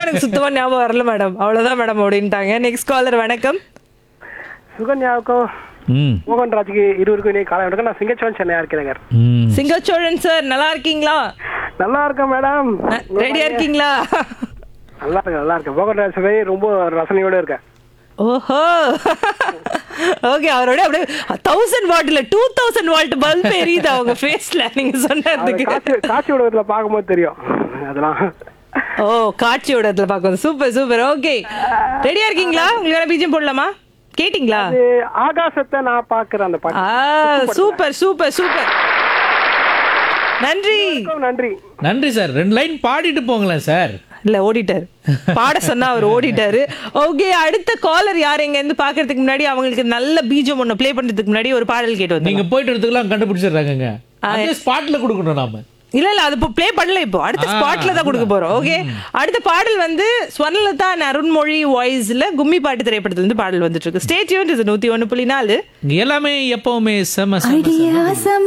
எனக்கு சுத்தமா ஞாபகம் வரல மேடம் அவ்வளவுதான் மேடம் அப்படின்ட்டாங்க நெக்ஸ்ட் காலர் வணக்கம் சுகன்யாவுக்கும் ம் மோகன் ராஜுக்கு இருவருக்கும் இணைய காலம் வணக்கம் நான் சிங்கச்சோன் சென்னையா இருக்கிறேன் ம் சிங்கச்சோழன் சார் நல்லா இருக்கீங்களா நல்லா இருக்கேன் மேடம் ரெடியா இருக்கீங்களா நல்லா இருக்கேன் நல்லா இருக்கேன் மோகன் ராஜ் மாதிரி ரொம்ப ரசனையோட இருக்கேன் ஓஹோ ஓகே அவரோட அப்படியே தௌசண்ட் வாட்ல டூ தௌசண்ட் வால்ட் பல்ப் எரியுது அவங்க ஃபேஸ்ல நீங்க அது சொன்னதுக்கு காட்சி காட்சி ஊடகத்துல பார்க்கும்போது தெரியும் அதெல்லாம் ஓ காட்சியோட இடத்துல பார்க்கணும் சூப்பர் சூப்பர் ஓகே ரெடியா இருக்கீங்களா உங்களுக்கு வேற பீஜம் போடலாமா கேட்டிங்களா அது ஆகாசத்தை நான் பாக்குறேன் அந்த ஆ பாட்டு சூப்பர் சூப்பர் சூப்பர் நன்றி நன்றி நன்றி சார் ரெண்டு லைன் பாடிட்டு போங்களேன் சார் இல்ல ஓடிட்டாரு பாட சொன்னா அவர் ஓடிட்டாரு ஓகே அடுத்த காலர் யார் எங்க இருந்து பாக்குறதுக்கு முன்னாடி அவங்களுக்கு நல்ல பீஜம் ஒண்ணு ப்ளே பண்றதுக்கு முன்னாடி ஒரு பாடல் கேட்டு வந்தீங்க நீங்க போயிட்டு இடத்துக்குலாம் கண்டுபிடிச்சிடுறாங்கங்க அதே ஸ்பாட்ல கொடுக்கணும் நாம இல்ல இல்ல அது இப்போ ப்ளே பண்ணல இப்போ அடுத்த ஆ, ஸ்பாட்ல தான் கொடுக்க போறோம் ஓகே அடுத்த பாடல் வந்து ஸ்வர்ணலதா and அருண்மொழி வாய்ஸ்ல கும்மி பாட்டு திரைப்படத்துல இருந்து பாடல் வந்துட்டு இருக்கு ஸ்டேட் யூன் இது நூத்தி ஒண்ணு புள்ளி நாலு இங்க எல்லாமே எப்பவுமே செம செம செம அடியாசம்